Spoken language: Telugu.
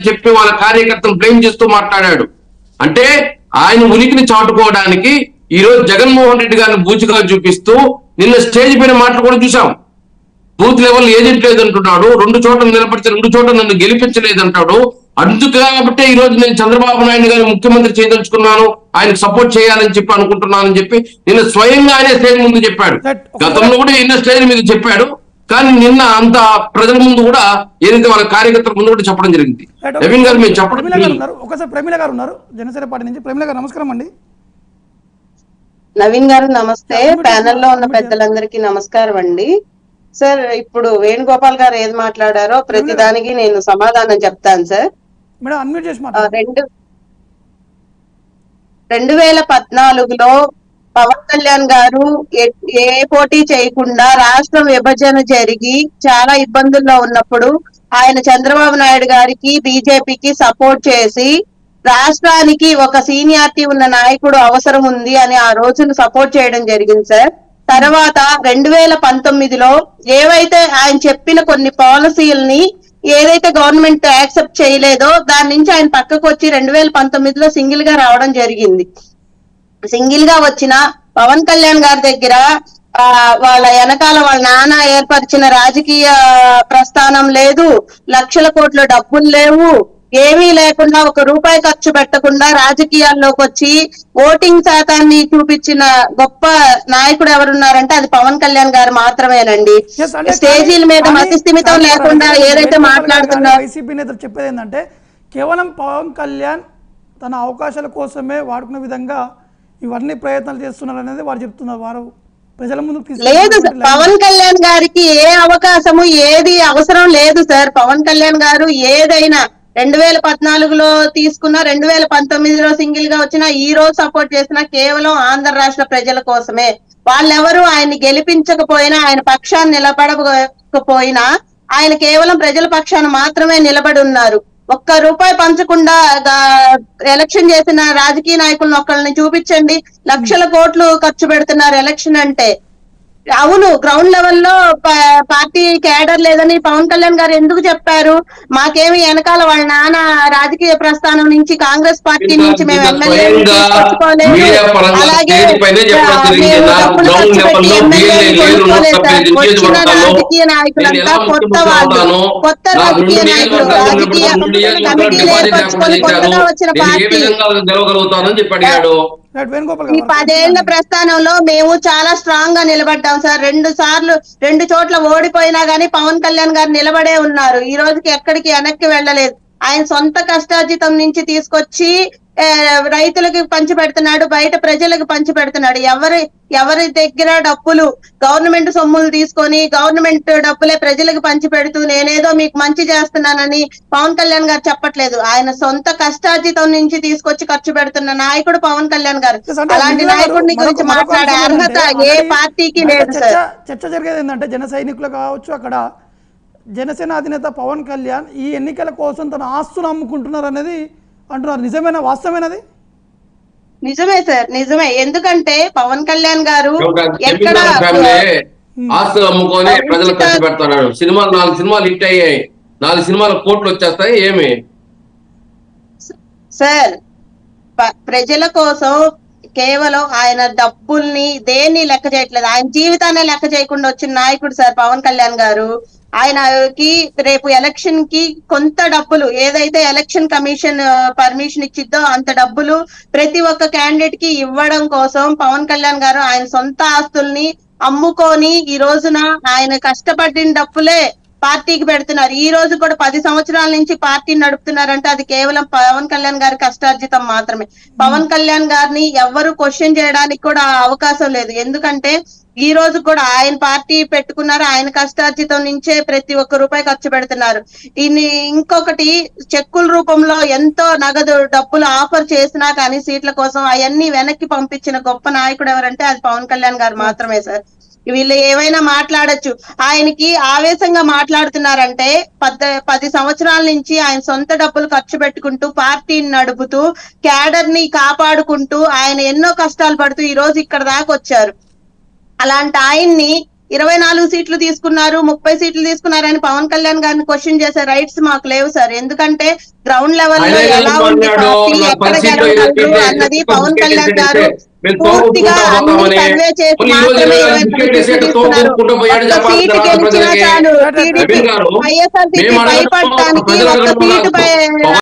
చెప్పి వాళ్ళ కార్యకర్తను బ్లేమ్ చేస్తూ మాట్లాడాడు అంటే ఆయన ఉనికిని చాటుకోవడానికి ఈ రోజు జగన్మోహన్ రెడ్డి గారిని బూచిగా చూపిస్తూ నిన్న స్టేజ్ పైన మాటలు కూడా చూసాం బూత్ లెవెల్ ఏజెంట్ లేదంటున్నాడు రెండు చోట్ల నిలబడితే రెండు చోట్ల నన్ను గెలిపించలేదంటాడు అందుకు కాబట్టి ఈ రోజు నేను చంద్రబాబు నాయుడు గారిని ముఖ్యమంత్రి చేయదలుచుకున్నాను ఆయనకు సపోర్ట్ చేయాలని చెప్పి అనుకుంటున్నానని చెప్పి నిన్న స్వయంగా ఆయన స్టేజ్ ముందు చెప్పాడు Right. గతంలో కూడా ఎన్నో స్టేజ్ మీద చెప్పాడు కానీ నిన్న అంత ప్రజల ముందు కూడా ఏదైతే వాళ్ళ కార్యకర్తల ముందు కూడా చెప్పడం జరిగింది రైట్. నవీన్ గారు మేము చెప్పడం ప్రమీల గారు జరిగింది. ఉన్నారు ఒకసారి ప్రమీల గారు ఉన్నారు జనసేన పార్టీ నుంచి ప్రమీల గారు నమస్కారం అండి నవీన్ గారు నమస్తే నమస్తే. ప్యానెల్ లో ఉన్న నమస్తే. పెద్దలందరికీ నమస్కారం అండి సార్ ఇప్పుడు వేణుగోపాల్ గారు ఏది మాట్లాడారో ప్రతి దానికి నేను సమాధానం చెప్తాను సార్ మేడం అన్మ్యూట్ చేసి ఆ, మాట్లాడండి రెండు రెండు వేల పద్నాలుగులో పవన్ కళ్యాణ్ గారు ఏ- ఏ పోటీ చేయకుండా రాష్ట్రం విభజన జరిగి చాలా ఇబ్బందుల్లో ఉన్నప్పుడు ఆయన చంద్రబాబు నాయుడు గారికి బీజేపీకి సపోర్ట్ చేసి రాష్ట్రానికి ఒక సీనియారిటీ ఉన్న నాయకుడు అవసరం ఉంది అని ఆ రోజున సపోర్ట్ చేయడం జరిగింది సార్ తర్వాత రెండు వేల పంతొమ్మిదిలో ఏవైతే ఆయన చెప్పిన కొన్ని పాలసీలని ఏదైతే గవర్నమెంట్ యాక్సెప్ట్ చేయలేదో దాని నుంచి ఆయన పక్కకు వచ్చి రెండు వేల పంతొమ్మిదిలో సింగిల్ గా రావడం జరిగింది సింగిల్ గా వచ్చిన పవన్ కళ్యాణ్ గారి దగ్గర ఆ వాళ్ళ వెనకాల వాళ్ళ నాన్న ఏర్పరిచిన రాజకీయ ప్రస్థానం లేదు లక్షల కోట్ల డబ్బులు లేవు ఏమీ లేకుండా ఒక రూపాయి ఖర్చు పెట్టకుండా రాజకీయాల్లోకి వచ్చి ఓటింగ్ శాతాన్ని చూపించిన గొప్ప నాయకుడు ఎవరున్నారంటే అది పవన్ కళ్యాణ్ గారు మాత్రమేనండి Yes, అంటే స్టేజీల మీద కానీ- మతి స్థిమితం కానీ లేకుండా కానీ ఏదైతే వేణుగోపాల్ గారు మాట్లాడుతున్నారో కానీ వైసీపీ నేతలు చెప్పేది ఏంటంటే కేవలం పవన్ కళ్యాణ్ తన అవకాశాల కోసమే వాడుకునే విధంగా ఇవన్నీ ప్రయత్నాలు చేస్తున్నారు అనేది వారు చెప్తున్నారు వారు ప్రజల ముందుకు లేదు తీసుకెళ్ళినటువంటి సార్ లైన్- పవన్ కళ్యాణ్ గారికి ఏ అవకాశము ఏది అవసరం లేదు సార్ పవన్ కళ్యాణ్ గారు ఏదైనా రెండు వేల పద్నాలుగులో తీసుకున్న రెండు వేల పంతొమ్మిదిలో సింగిల్ గా వచ్చిన ఈ రోజు సపోర్ట్ చేసిన కేవలం ఆంధ్ర రాష్ట్ర ప్రజల కోసమే వాళ్ళెవరు ఆయన్ని గెలిపించకపోయినా ఆయన పక్షాన్ని నిలబడకపోయినా ఆయన కేవలం ప్రజల పక్షాన మాత్రమే నిలబడి ఉన్నారు ఒక్క రూపాయి పంచకుండా గా- ఎలక్షన్ చేసిన రాజకీయ నాయకులను ఒక్కళ్ళని చూపించండి లక్షల కోట్లు ఖర్చు పెడుతున్నారు ఎలక్షన్ అంటే అవును గ్రౌండ్ లెవెల్లో ప- పార్టీ కేడర్ లేదని పవన్ కళ్యాణ్ గారు ఎందుకు చెప్పారు మాకేమి వెనకాల వాళ్ళ నాన్న రాజకీయ ప్రస్థానం నుంచి కాంగ్రెస్ పార్టీ నుంచి మేము ఎమ్మెల్యే స్వయంగా మీడియా పరంగా అలాగే స్టేజ్ పైనే చెప్పడం జరిగింది. మేము నాకు డబ్బులు గ్రౌండ్ ఖర్చు పెట్టి లెవెల్లో ఎమ్మెల్యేని BLA లేరు, కొనుక్కోలేదు నూట సార్. డెబ్బై వచ్చిన నియోజకవర్గాల్లో రాజకీయ నేను నాయకులంతా ఎలా కొత్త ముఖ్యమంత్రి వాళ్ళు అవుతాను? కొత్త నాకు రాజకీయ రెండు నాయకులు నియోజకవర్గాలు రాజకీయ ఉన్నప్పుడు రెండు నియోజకవర్గాలు కమిటీలు డిపాజిట్ ఏర్పరచుకొని లేకుండా కొత్తగా వచ్చిన నేను ఏ పార్టీ విధంగా గెలవగలుగుతానని చెప్పి అడిగాడు రైట్ వేణుగోపాల్ ఈ గారు పదేళ్ల ప్రస్థానంలో మేము చాలా స్ట్రాంగ్ గా నిలబడ్డాం సార్ రెండు సార్లు రెండు చోట్ల ఓడిపోయినా గానీ పవన్ కళ్యాణ్ గారు నిలబడే ఉన్నారు ఈ రోజుకి ఎక్కడికి వెనక్కి వెళ్ళలేదు ఆయన సొంత కష్టార్జితం నుంచి తీసుకొచ్చి ఆ, రైతులకు పంచి పెడుతున్నాడు బయట ప్రజలకు పంచి పెడుతున్నాడు ఎవరి ఎవరి దగ్గర డబ్బులు గవర్నమెంట్ సొమ్ములు తీసుకొని గవర్నమెంట్ డబ్బులే ప్రజలకు పంచి పెడుతూ నేనేదో మీకు మంచి చేస్తున్నానని పవన్ కళ్యాణ్ గారు చెప్పట్లేదు ఆయన సొంత కష్టార్జితం నుంచి తీసుకొచ్చి ఖర్చు పెడుతున్న నాయకుడు పవన్ కళ్యాణ్ గారు Yes, అంటే అలాంటి మిగిలిన వారు నాయకుడిని గురించి మరొక- మరొక మాట్లాడే అంశం అర్హత ఏంటంటే, ఏ ఆల్రెడీ పార్టీకి బయట లేదు చర్చ సార్ చర్చ జరిగేది ఏంటంటే జన సైనికులు కావచ్చు అక్కడ జనసేన అధినేత పవన్ కళ్యాణ్ ఈ ఎన్నికల కోసం తన ఆస్తులు అమ్ముకుంటున్నారు అనేది అంటున్నారు నిజమైన వాస్తవమైనది నిజమే సార్ నిజమే ఎందుకంటే పవన్ కళ్యాణ్ గారు ఒక ఎక్కడ జమీందారు ఫ్యామిలీ ఆస్తులు అమ్ముకొని ప్రజలకు ఖర్చు పెడతాడు సినిమాలు నాలుగు సినిమాలు హిట్ అయ్యాయి నాలుగు సినిమాలు కోట్లు వచ్చేస్తాయి ఏమి సార్ ప- ప్రజల కోసం కేవలం ఆయన డబ్బుల్ని దేన్ని లెక్క చేయట్లేదు ఆయన జీవితాన్ని లెక్క చేయకుండా వచ్చిన నాయకుడు సార్ పవన్ కళ్యాణ్ గారు ఆయనకి రేపు ఎలక్షన్ కి కొంత డబ్బులు ఏదైతే ఎలక్షన్ కమిషన్ పర్మిషన్ ఇచ్చిద్దో అంత డబ్బులు ప్రతి ఒక్క క్యాండిడేట్ కి ఇవ్వడం కోసం పవన్ కళ్యాణ్ గారు ఆయన సొంత ఆస్తుల్ని అమ్ముకొని ఈ రోజున ఆయన కష్టపడిన డబ్బులే పార్టీకి పెడుతున్నారు ఈ రోజు కూడా పది సంవత్సరాల నుంచి పార్టీని నడుపుతున్నారంటే అది కేవలం పవన్ కళ్యాణ్ గారి కష్టార్జితం మాత్రమే పవన్ కళ్యాణ్ గారిని ఎవ్వరు క్వశ్చన్ చేయడానికి కూడా అవకాశం లేదు ఎందుకంటే ఈ రోజు కూడా ఆయన పార్టీ పెట్టుకున్నారు ఆయన కష్టార్జితం నుంచే ప్రతి ఒక్క రూపాయి ఖర్చు పెడుతున్నారు ఇన్ని ఇంకొకటి చెక్కుల రూపంలో ఎంతో నగదు డబ్బులు ఆఫర్ చేసినా కానీ సీట్ల కోసం అవన్నీ వెనక్కి పంపించిన గొప్ప నాయకుడు ఎవరంటే అది పవన్ కళ్యాణ్ గారు మాత్రమే సార్ వీళ్ళు ఏవైనా మాట్లాడొచ్చు ఆయనకి ఆవేశంగా మాట్లాడుతున్నారంటే పద్ద పది సంవత్సరాల నుంచి ఆయన సొంత డబ్బులు ఖర్చు పెట్టుకుంటూ పార్టీని నడుపుతూ క్యాడర్ ని కాపాడుకుంటూ ఆయన ఎన్నో కష్టాలు పడుతూ ఈ రోజు ఇక్కడ దాకా వచ్చారు అలాంటి ఆయన్ని ఇరవై నాలుగు సీట్లు తీసుకున్నారు ముప్పై సీట్లు తీసుకున్నారు అని పవన్ కళ్యాణ్ గారిని క్వశ్చన్ చేసే రైట్స్ మాకు లేవు సార్ ఎందుకంటే గ్రౌండ్ లెవెల్ లో ఆయన ఎలా ఉంది ఏమన్నాడు? పార్టీ నా ఎక్కడ పరిస్థితి గెలవగలరు ఏంటంటే, అన్నది ఎక్కువ పవన్ వికెట్ కళ్యాణ్ వేసేస్తే గారు మేము పూర్తిగా తోగుకుంటూ అన్ని పోతామని. సర్వే చేసి పోనీ ఈ రోజు మాత్రమే ఏమైనా ఇరవై వికెట్ నాలుగు వేసేస్తే సీట్లు తీసుకున్నారు తోగుకుంటూ పోయాడు ఒక్క చెప్పాలి సీటు రాష్ట్ర గెలిచినా ప్రజలకి. చాలు రవీంద్ర టీడీపీ గారు, వైఎస్ఆర్సీపీ మేము అడగడం భయపడటానికి ప్రజల ఒక్క తరపున సీటు పై-